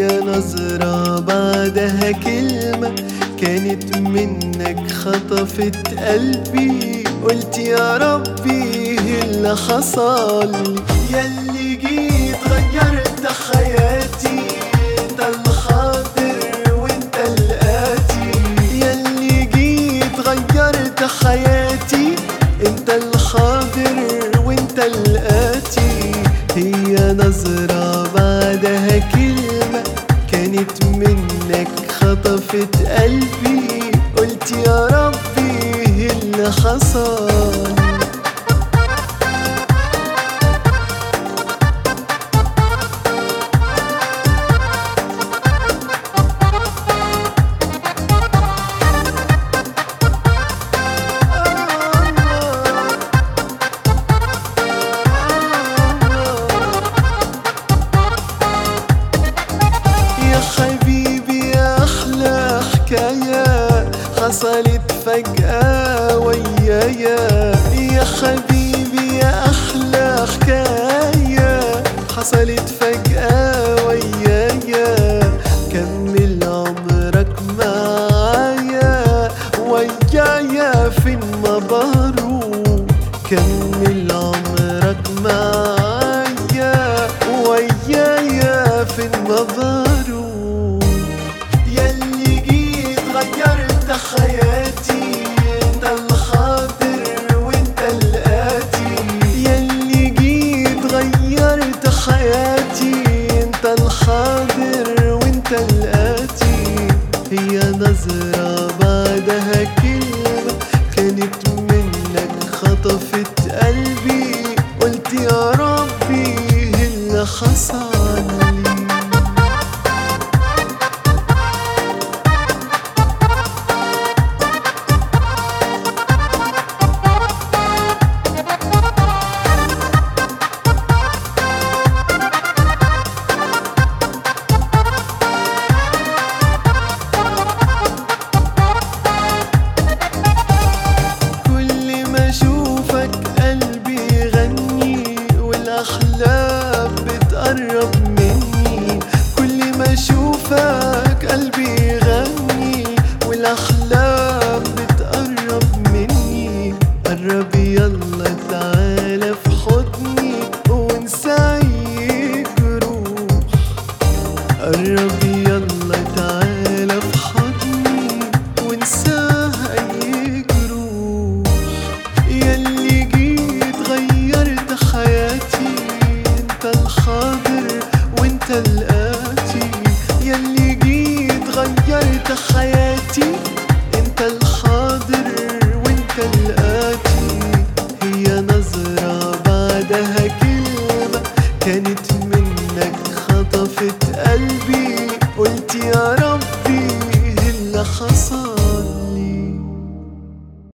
هي نظرة بعدها كلمة كانت منك خطفت قلبي قلت يا ربي إيه اللي حصل لي ياللي جيت غيرت حياتي انت الحاضر وانت الآتي ياللي جيت غيرت حياتي انت الحاضر وانت الآتي هي نظرة بعدها كلمة كانت منك خطفت قلبي قلت يا ربي إيه اللي حصل يا حبيبي يا أحلى حكاية حصلت فجأة ويايا يا حبيبي يا أحلى حكاية حصلت فجأة ويايا كمل عمرك معايا ويايا فين ما بروح كمل عمرك معايا ويايا فين ما بروح ياللي جيت غيرت حياتي انت الحاضر وانت الآتي ياللي جيت غيرت حياتي انت الحاضر وانت الآتي هي نظرة بعدها كلمة كانت منك خطفت قلبي قلت يا ربي إيه اللي حصل لي كل ما اشوفك قلبي يغني والاحلام بتقرب مني كل ما اشوفك قلبي يغني والاحلام بتقرب مني قرب يلا تعالى في حضني وانسى أي جروح قرب يلا تعالى في حضني وانسى اي جروح ياللي جيت غيرت حياتي انت الحاضر وانت الآتي ياللي جيت غيرت حياتي